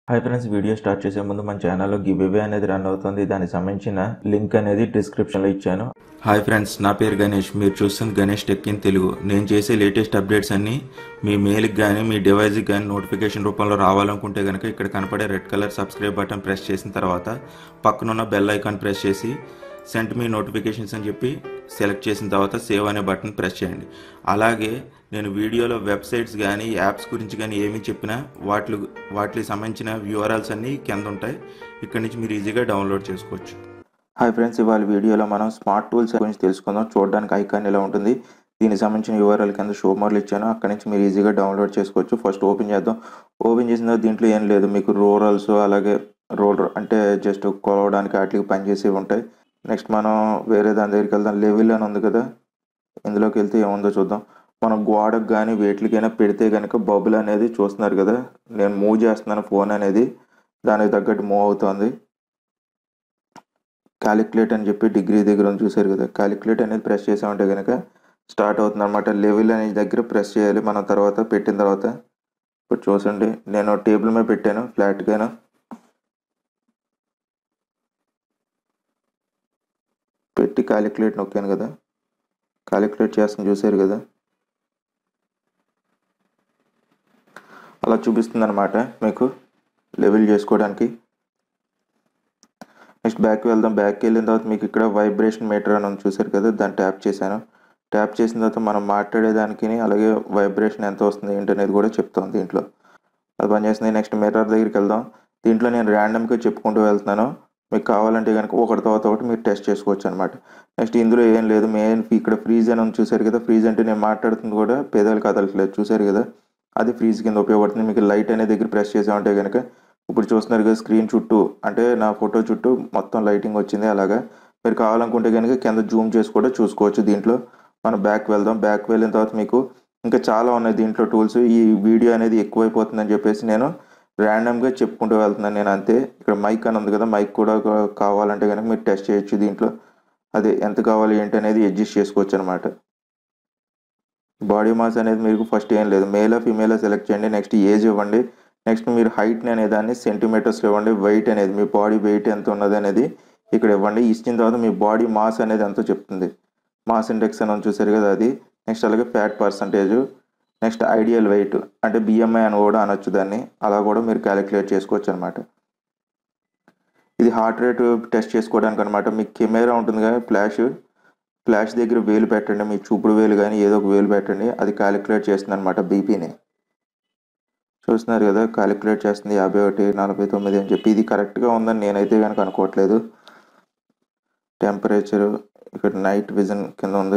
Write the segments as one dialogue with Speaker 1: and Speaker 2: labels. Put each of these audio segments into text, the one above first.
Speaker 1: hi friends video start చేసే ముందు మన ఛానల్లో గివ్ అవే అనేది రన్ అవుతుంది దానికి సంబంధించిన లింక్ అనేది డిస్క్రిప్షన్లో ఇచ్చాను హాయ్ ఫ్రెండ్స్ నా పేరు గణేష్ మీరు చూస్తుంది గణేష్ టెక్ ఇన్ తెలుగు నేను చేసే లేటెస్ట్ అప్డేట్స్ అన్నీ మీ మెయిల్కి కానీ మీ డివైస్కి కానీ నోటిఫికేషన్ రూపంలో రావాలనుకుంటే కనుక ఇక్కడ కనపడే red colour subscribe button press చేసిన తర్వాత పక్కనున్న బెల్ ఐకాన్ ప్రెస్ చేసి సెంట్ మీ నోటిఫికేషన్స్ అని చెప్పి సెలెక్ట్ చేసిన తర్వాత సేవ్ అనే బటన్ ప్రెస్ చేయండి అలాగే నేను వీడియోలో వెబ్సైట్స్ కానీ యాప్స్ గురించి కానీ ఏమి చెప్పినా వాటి వాటికి సంబంధించిన వివరాల్స్ అన్నీ కింద ఉంటాయి ఇక్కడ నుంచి మీరు ఈజీగా డౌన్లోడ్ చేసుకోవచ్చు హాయ్ ఫ్రెండ్స్ ఇవాళ వీడియోలో మనం స్మార్ట్ టూల్స్ గురించి తెలుసుకుందాం చూడడానికి ఐకాన్ ఇలా ఉంటుంది దీనికి సంబంధించిన వివరాలు కింద షో మార్లు ఇచ్చాను అక్కడ నుంచి మీరు ఈజీగా డౌన్లోడ్ చేసుకోవచ్చు ఫస్ట్ ఓపెన్ చేద్దాం ఓపెన్ చేసిన తర్వాత దీంట్లో ఏం లేదు మీకు రూరల్స్ అలాగే రోల్ అంటే జస్ట్ కొలవడానికి వాటికి పనిచేసేవి ఉంటాయి నెక్స్ట్ మనం వేరే దాని దగ్గరికి వెళ్దాం లెవెల్ అని ఉంది కదా ఇందులోకి వెళ్తే ఏముందో చూద్దాం మనం గోడకు కానీ వేటికైనా పెడితే కనుక బబుల్ అనేది చూస్తున్నారు కదా నేను మూవ్ చేస్తున్నాను ఫోన్ అనేది దానికి తగ్గట్టు మూవ్ అవుతుంది క్యాలిక్యులేట్ అని చెప్పి డిగ్రీ దగ్గర ఉంది చూసారు కదా క్యాలిక్యులేట్ అనేది ప్రెస్ చేసామంటే కనుక స్టార్ట్ అవుతుంది అనమాట లెవెల్ అనే దగ్గర ప్రెస్ చేయాలి మనం తర్వాత పెట్టిన తర్వాత ఇప్పుడు చూసండి నేను టేబుల్ మీద పెట్టాను ఫ్లాట్గాను పెట్టి క్యాలిక్యులేట్ నొక్కాను కదా క్యాలిక్యులేట్ చేస్తాను చూసారు కదా అలా చూపిస్తుంది అనమాట మీకు లెవెల్ చేసుకోవడానికి నెక్స్ట్ బ్యాక్ వెళ్దాం బ్యాక్ వెళ్ళిన తర్వాత మీకు ఇక్కడ వైబ్రేషన్ మీటర్ అని ఉంది చూసారు కదా దాన్ని ట్యాప్ చేశాను ట్యాప్ చేసిన తర్వాత మనం మాట్లాడేదానికి అలాగే వైబ్రేషన్ ఎంత వస్తుంది ఏంటనేది కూడా చెప్తాం దీంట్లో అది పనిచేస్తుంది నెక్స్ట్ మీటర్ దగ్గరికి వెళ్దాం దీంట్లో నేను ర్యాండమ్గా చెప్పుకుంటూ వెళ్తున్నాను మీకు కావాలంటే కనుక ఒకటి తర్వాత ఒకటి మీరు టెస్ట్ చేసుకోవచ్చు అనమాట నెక్స్ట్ ఇందులో ఏం లేదు మెయిన్ ఇక్కడ ఫ్రీజ్ అని ఉంది చూసారు కదా ఫ్రీజ్ అంటే నేను మాట్లాడుతుంది కూడా పేదలు కదలట్లేదు చూసారు కదా అది ఫ్రీజ్ కింద ఉపయోగపడుతుంది మీకు లైట్ అనే దగ్గర ప్రెస్ చేసామంటే కనుక ఇప్పుడు చూస్తున్నారు కదా స్క్రీన్ చుట్టూ అంటే నా ఫోటో చుట్టూ మొత్తం లైటింగ్ వచ్చింది అలాగా మీరు కావాలనుకుంటే కనుక కింద జూమ్ చేసి కూడా చూసుకోవచ్చు దీంట్లో మనం బ్యాక్ వెళ్దాం బ్యాక్ వెళ్ళిన తర్వాత మీకు ఇంకా చాలా ఉన్నాయి దీంట్లో టూల్స్ ఈ వీడియో అనేది ఎక్కువైపోతుందని చెప్పేసి నేను ర్యాండమ్గా చెప్పుకుంటూ వెళ్తున్నాను నేను అంతే ఇక్కడ మైక్ అని ఉంది కదా మైక్ కూడా కావాలంటే కనుక మీరు టెస్ట్ చేయొచ్చు దీంట్లో అదే ఎంత కావాలి ఏంటి అనేది అడ్జస్ట్ చేసుకోవచ్చు అనమాట బాడీ మాస్ అనేది మీకు ఫస్ట్ ఏం లేదు మేలా ఫీమేలా సెలెక్ట్ చేయండి నెక్స్ట్ ఏజ్ ఇవ్వండి నెక్స్ట్ మీరు హైట్ని అనే దాన్ని సెంటీమీటర్స్లో ఇవ్వండి వెయిట్ అనేది మీ బాడీ వెయిట్ ఎంత ఉన్నది అనేది ఇక్కడ ఇవ్వండి ఇచ్చిన తర్వాత మీ బాడీ మాస్ అనేది ఎంతో చెప్తుంది మాస్ ఇండెక్స్ అని చూసారు కదా అది నెక్స్ట్ అలాగే fat percentage next ideal weight అంటే బిఎంఐ అని కూడా అనొచ్చు దాన్ని అలా కూడా మీరు క్యాలిక్యులేట్ చేసుకోవచ్చు అనమాట ఇది హార్ట్ రేట్ టెస్ట్ చేసుకోవడానికి అనమాట మీ కెమెరా ఉంటుంది కదా ఫ్లాష్ ఫ్లాష్ దగ్గర వేలు పెట్టండి మీ చూపుడు వేలు కానీ ఏదో ఒక వేలు పెట్టండి అది క్యాలిక్యులేట్ చేస్తుంది అనమాట బీపీని చూస్తున్నారు కదా క్యాలిక్యులేట్ చేస్తుంది యాభై ఒకటి నలభై తొమ్మిది అని చెప్పి ఇది కరెక్ట్గా ఉందని నేనైతే కనుక అనుకోవట్లేదు టెంపరేచరు ఇక్కడ నైట్ విజన్ కింద ఉంది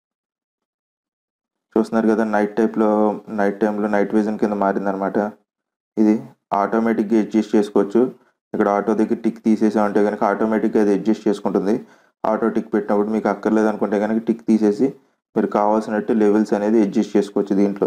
Speaker 1: చూస్తున్నారు కదా నైట్ టైప్లో నైట్ టైంలో నైట్ విజన్ కింద మారిందనమాట ఇది ఆటోమేటిక్గా అడ్జస్ట్ చేసుకోవచ్చు ఇక్కడ ఆటో దగ్గర టిక్ తీసేసామంటే కనుక ఆటోమేటిక్గా అది అడ్జస్ట్ చేసుకుంటుంది ఆటో టిక్ పెట్టినప్పుడు మీకు అక్కర్లేదు అనుకుంటే కనుక టిక్ తీసేసి మీరు కావాల్సినట్టు లెవెల్స్ అనేది అడ్జస్ట్ చేసుకోవచ్చు దీంట్లో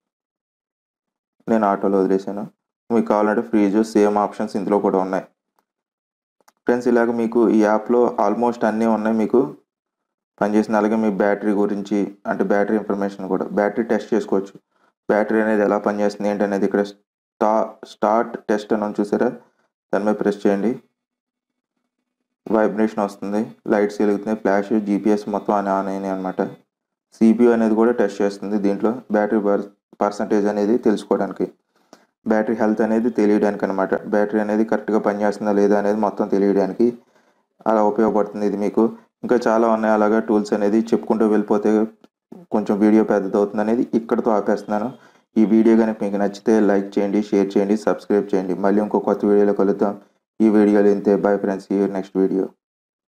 Speaker 1: నేను ఆటోలో వదిలేసాను మీకు కావాలంటే ఫ్రీజ్ సేమ్ ఆప్షన్స్ ఇందులో కూడా ఉన్నాయి ఫ్రెండ్స్ ఇలాగ మీకు ఈ యాప్లో ఆల్మోస్ట్ అన్నీ ఉన్నాయి మీకు పనిచేసిన అలాగే మీ బ్యాటరీ గురించి అంటే బ్యాటరీ ఇన్ఫర్మేషన్ కూడా బ్యాటరీ టెస్ట్ చేసుకోవచ్చు బ్యాటరీ అనేది ఎలా పనిచేస్తుంది ఏంటి అనేది ఇక్కడ స్టా స్టార్ట్ టెస్ట్ అని చూసారా దాని మీద ప్రెస్ చేయండి వైబ్రేషన్ వస్తుంది లైట్స్ వెలుగుతున్నాయి ఫ్లాష్ జీపీఎస్ మొత్తం అని ఆన్ అయినాయి అనమాట సిపియూ అనేది కూడా టెస్ట్ చేస్తుంది దీంట్లో బ్యాటరీ పర్సంటేజ్ అనేది తెలుసుకోవడానికి బ్యాటరీ హెల్త్ అనేది తెలియడానికి అనమాట బ్యాటరీ అనేది కరెక్ట్గా పనిచేస్తుందా లేదా అనేది మొత్తం తెలియడానికి అలా ఉపయోగపడుతుంది ఇది మీకు ఇంకా చాలా ఉన్నాయి అలాగా టూల్స్ అనేది చెప్పుకుంటూ వెళ్ళిపోతే కొంచెం వీడియో పెద్దదవుతుంది అనేది ఇక్కడతో ఆపేస్తున్నాను ఈ వీడియో కనుక మీకు నచ్చితే లైక్ చేయండి షేర్ చేయండి సబ్స్క్రైబ్ చేయండి మళ్ళీ ఇంకో కొత్త వీడియోలో కలుద్దాం ఈ వీడియోలో ఇంతే బై ఫ్రెండ్స్ ఈ నెక్స్ట్ వీడియో